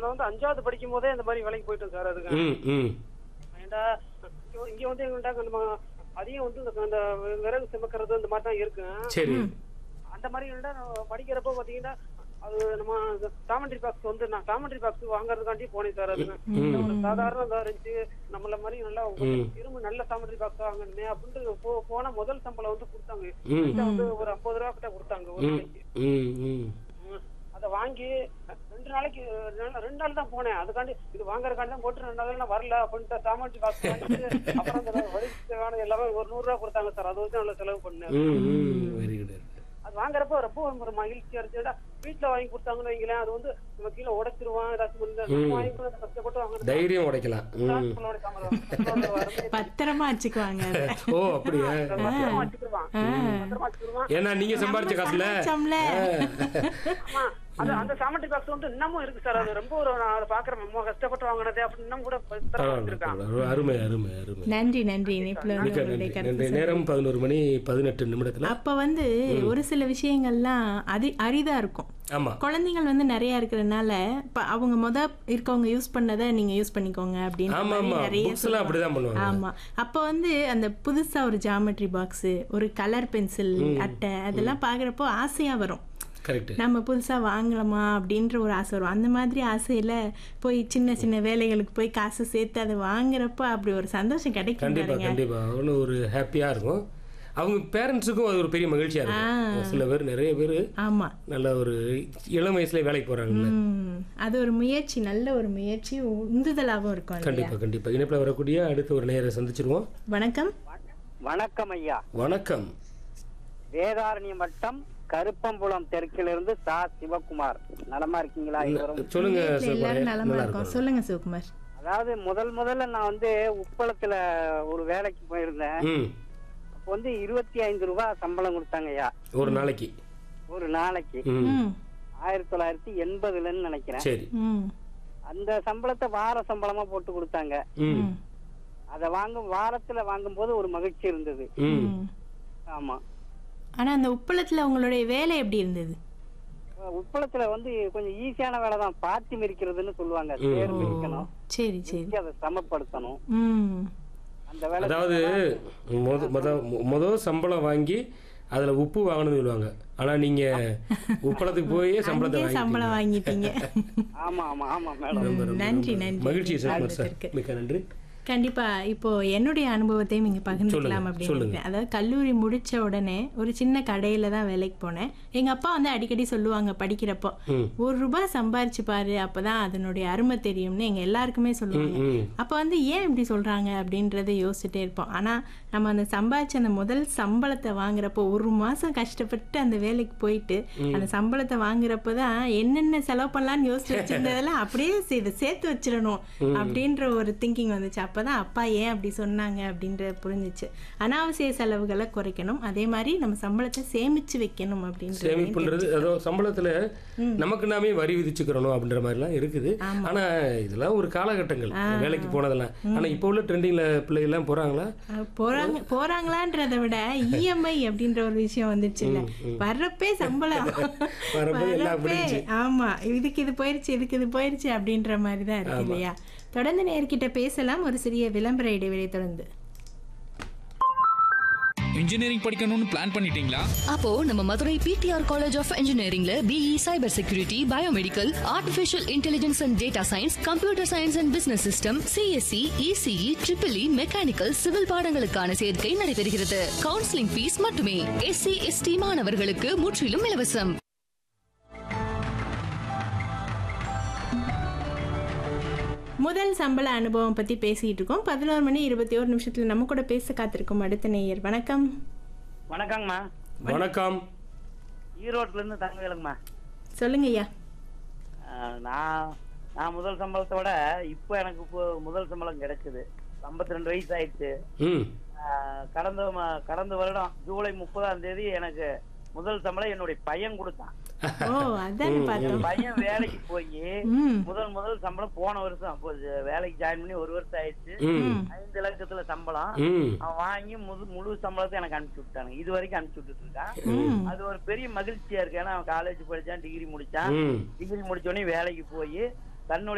நான் வந்து அஞ்சாவது படிக்கும் போதே இந்த மாதிரி வேலைக்கு போயிட்டேன் சார் அதுக்கு ம் ம் ஏன்டா இங்க இங்க வந்து எங்கள்கிட்ட நம்ம அதிகம் வந்து இந்த- இந்த விறகு சுமக்கிறது இந்த மாதிரி தான் இருக்கு சரி அந்த மாதிரி இருந்தா நான் படிக்கிறப்போ பாத்தீங்கன்னா அது நம்ம டாமெண்ட்ரி பாக்ஸ் வந்து நான் டாமெண்ட்ரி பாக்ஸ் வாங்குறதுக்காண்டி போனேன் சார் அதுக்கு ஒரு சாதாரண இதா இருந்துச்சு நம்மள மாதிரி நல்லா கொஞ்சம் திரும்ப நல்ல டாமெண்ட்ரி பாக்ஸ் வாங்கணுமே அப்படின்ட்டு போ- போன முதல் சம்பளம் வந்து கொடுத்தாங்க ம் கிட்ட வந்து ஒரு ஐம்பது ரூபா கிட்ட கொடுத்தாங்க ஒரு ம் நாளைக்கு ம் ம் ம். அதை வாங்கி ரெண்டு நாளைக்கு ரெண்டு நாள் ரெண்டு நாள் தான் போனேன் அதுக்காண்டி இது வாங்குறதுக்காண்டி தான் போட்டு ரெண்டு நாள் நான் வரல அப்படின்ட்டு டாமெண்ட்ரி பாக்ஸ் வாங்கிட்டு அப்புறம் அந்த வரிக்கு தேவையான எல்லாமே ஒரு நூறு ரூபா கொடுத்தாங்க சார் அதை வச்சு நல்லா செலவு பண்ணேன் ம் ம் வெரி குட் அது வாங்குறப்ப ரொம்ப ஒரு மகிழ்ச்சியா இருந்துச்சுடா வீட்டுல வாங்கி கொடுத்தாங்கன்னு வைங்களேன் அது வந்து நம்ம கீழே உடைச்சிருவான் ஏதாச்சும் வந்து நம்ம வாங்கி கூட அதை கஷ்டப்பட்டு வாங்குறது தைரியம் உடைக்கலாம் ம் நம்மளோட சம்பளம். நம்மளோட வறுமை பத்திரமா வச்சுக்குவாங்க அதை. ஓ அப்படியா பத்திரமா வச்சுக்கிடுவான். பத்திரமா வச்சுக்கிடுவான். ஏன்னா நீங்க சம்பாரிச்ச காசுல சம்பளம்ல. ஆமா. அது அந்த சாமட்டி பாக்ஸ் வந்து இன்னமும் இருக்கு சார் அது ரொம்ப ஒரு நான் அதை பாக்குறேன் ரொம்ப கஷ்டப்பட்டு வாங்கினது அப்படி இன்னும் கூட பத்திரமா பரவாயில்ல, வச்சிருக்கான் பரவாயில்ல. அருமை அருமை அருமை நன்றி நன்றி இணைப்புல வந்து மிக்க உங்களுடைய நன்றி கருத்து நன்றி நேரம் பதினோரு மணி பதினெட்டு நிமிடத்துல அப்ப வந்து ஒரு சில விஷயங்கள்லாம் அது அரிதா இருக்கும் ஆமா குழந்தைகள் வந்து நிறைய இருக்கிறதுனால இப்ப அவங்க முத இருக்கவங்க யூஸ் பண்ணதை நீங்க யூஸ் பண்ணிக்கோங்க அப்படின்னு ஆமா ஆமா நிறைய புக்ஸ் எல்லாம் அப்படிதான் பண்ணுவாங்க ஆமா அப்ப வந்து அந்த புதுசா ஒரு ஜாமெட்ரி பாக்ஸ் ஒரு கலர் பென்சில் அட்டை அதெல்லாம் பாக்குறப்போ ஆசையா வரும் கரெக்ட் நம்ம புதுசா வாங்கலாமா அப்படின்ற ஒரு ஆசை வரும் அந்த மாதிரி ஆசையில போய் சின்ன சின்ன வேலைகளுக்கு போய் காசு சேர்த்து அதை வாங்குறப்ப அப்படி ஒரு சந்தோஷம் கிடைக்கும் கண்டிப்பா பாருங்க கண்டிப்பா அவ்வளோ ஒரு ஹாப்பியா இருக்கும் அவங்க பேரண்ட்ஸுக்கும் அது ஒரு பெரிய மகிழ்ச்சியா இருக்கும் சில பேர் நிறைய பேர் ஆமா நல்ல ஒரு இளம் வயசுல வேலைக்கு போறாங்கல்ல ம், அது ஒரு முயற்சி நல்ல ஒரு முயற்சி உந்துதலாகவும் இருக்கும் இல்லையா கண்டிப்பா கண்டிப்பா இணைப்புல வரக்கூடிய அடுத்த ஒரு நேரம் சந்திச்சிருவோம் வணக்கம் வணக்கம் ஐயா வணக்கம் வேதாரண்யம் வட்டம் கருப்பம்புலம் தெற்கிலிருந்து சா சிவகுமார் நலமா இருக்கீங்களா இவரும் சொல்லுங்க வீட்ல சிவகுமார். எல்லாரும் நலமா நல்லா இருக்கும் இருக்கும் சொல்லுங்க சிவகுமார் அதாவது முதல் முதல்ல நான் வந்து உப்பளத்துல ஒரு வேலைக்கு போயிருந்தேன் ம் அப்போ வந்து இருபத்தி ஐந்து ரூபாய் சம்பளம் கொடுத்தாங்க ஐயா ஒரு நாளைக்கு ஒரு நாளைக்கு ம் ம் ஆயிரத்தி தொள்ளாயிரத்தி எண்பதுலன்னு நினைக்கிறேன் சரி ம் அந்த சம்பளத்தை வார சம்பளமா போட்டு கொடுத்தாங்க ம் ம் அதை வாங்கும் வாரத்துல வாங்கும்போது ஒரு மகிழ்ச்சி இருந்தது ம் ம். ஆமா ஆனா அந்த உப்பளத்துல உங்களுடைய வேலை எப்படி இருந்தது உப்பளத்துல வந்து கொஞ்சம் ஈஸியான வேலை தான் பாத்தி மிரிக்கிறதுன்னு சொல்லுவாங்க தேர் மிரிக்கணும் சரி சரி மிரிச்சு அதை சமப்படுத்தணும் ம் அந்த வேலை அதாவது முத முத முத சம்பளம் வாங்கி அதுல உப்பு வாங்கணும்னு சொல்லுவாங்க ஆனா நீங்க உப்பளத்துக்கு போய் சம்பளத்தை அங்கேயே சம்பளம் வாங்கிட்டீங்க வாங்கிட்டீங்க ஆமா ஆமா ஆமா மேடம் நன்றி நன்றி மகிழ்ச்சி சார் சார் வாழ்த்துக்களுக்கு. மிக்க நன்றி கண்டிப்பா இப்போ என்னுடைய அனுபவத்தையும் இங்க பகிர்ந்துக்கலாம் சொல்லுங்க, அப்படின்னு சொல்லுங்க. நினைக்கிறேன். அதாவது கல்லூரி முடிச்ச உடனே ஒரு சின்ன கடையில தான் வேலைக்கு போனேன் எங்க அப்பா வந்து அடிக்கடி சொல்லுவாங்க படிக்கிறப்போ ம். ஒரு ரூபாய் சம்பாரிச்சு பாரு அப்பதான் அதனுடைய அருமை தெரியும்னு எங்க எல்லாருக்குமே சொல்லுவாங்க ம் அப்போ வந்து ஏன் இப்படி சொல்றாங்க அப்படின்றத யோசிச்சுட்டே இருப்போம் ஆனா நம்ம அந்த சம்பாதிச்ச அந்த முதல் சம்பளத்தை வாங்குறப்போ ஒரு மாசம் கஷ்டப்பட்டு அந்த வேலைக்கு போயிட்டு அந்த சம்பளத்தை வாங்குறப்ப தான் என்னென்ன செலவு பண்ணலாம்னு யோசிச்சு வச்சிருந்ததெல்லாம் அப்படியே சே- இதை சேர்த்து வச்சிடணும் அப்படின்ற ஒரு திங்கிங் வந்துச்சு அப்பதான் அப்பா ஏன் அப்படி சொன்னாங்க அப்படின்ற புரிஞ்சுச்சு அனாவசிய செலவுகளை குறைக்கணும் அதே மாதிரி நம்ம சம்பளத்தை சேமிச்சு வைக்கணும் அப்படின்றது சேமிப்புன்றது அதோ சம்பளத்துல நமக்கு நாமே வரி விதிச்சுக்கிறணும் அப்படின்ற மாதிரிலாம் இருக்குது ஆனா இதெல்லாம் ஒரு காலகட்டங்கள் வேலைக்கு போனதெல்லாம் ஆனா இப்போ உள்ள ட்ரெண்டிங்ல பிள்ளைகள் எல்லாம் போறாங்களா அஹ் போறாங்க போறாங்களான்றத விட இஎம்ஐ அப்படின்ற ஒரு விஷயம் வந்துச்சு இல்ல வர்றப்பே சம்பளம் வரப்போ எல்லாம் வர்றப்பே, முடிஞ்சுச்சு. ஆமா இதுக்கு இது போயிருச்சு இதுக்கு இது போயிருச்சு அப்படின்ற மாதிரி தான் இருக்கு இல்லையா தொடர்ந்து நேர்கிட்ட பேசலாம் ஒரு சிறிய விளம்பர இடைவெளி தொடர்ந்து இன்ஜினியரிங் படிக்கணும்னு பிளான் பண்ணிட்டீங்களா அப்போ நம்ம மதுரை பிடிஆர் காலேஜ் ஆஃப் இன்ஜினியரிங்ல BE cyber security biomedical artificial intelligence and data science computer science and business system CSE ECE triple E mechanical civil பாடங்களுக்கான சேர்க்கை நடைபெறுகிறது கவுன்சிலிங் ஃபீஸ் மட்டுமே எஸ்சி எஸ்டி மாணவர்களுக்கு முற்றிலும் இலவசம் முதல் சம்பள அனுபவம் பத்தி பேசிட்டு இருக்கோம் பதினோரு மணி இருபத்தி ஒரு நிமிஷத்துல நம்ம கூட பேச காத்திருக்கும் அடுத்த நேயர் வணக்கம் வணக்கங்கம்மா வணக்கம் ஈரோட்ல இருந்து தங்கவேலுங்கம்மா சொல்லுங்க ஐயா ஆஹ் நான் நான் முதல் சம்பளத்தை விட இப்போ எனக்கு இப்போ முதல் சம்பளம் கிடைச்சது ஐம்பத்தி ரெண்டு வயசு ஆயிடுச்சு ம் ஆஹ் கடந்த ம- கடந்த வருடம் ஜூலை முப்பதாம் தேதி எனக்கு முதல் சம்பளம் என்னுடைய பையன் கொடுத்தான் ஓ அதானே பார்த்தோம் என் பையன் வேலைக்கு போய் ம் முதல் முதல் சம்பளம் போன வருஷம் அப்போ இது வேலைக்கு ஜாயின் பண்ணி ஒரு வருஷம் ஆயிடுச்சு ம் ஐந்து லட்சத்துல சம்பளம் ம் அவன் வாங்கி முழு முழு சம்பளத்தை எனக்கு அனுப்பிச்சு விட்டானுங்க இது வரைக்கும் அனுப்பிச்சு விட்டுட்டு இருக்கான் அது ஒரு பெரிய மகிழ்ச்சியா இருக்கு ஏன்னா அவன் காலேஜ் படிச்சான் டிகிரி முடிச்சான் ம் டிகிரி முடிச்ச உடனே வேலைக்கு போய் தன்னுடைய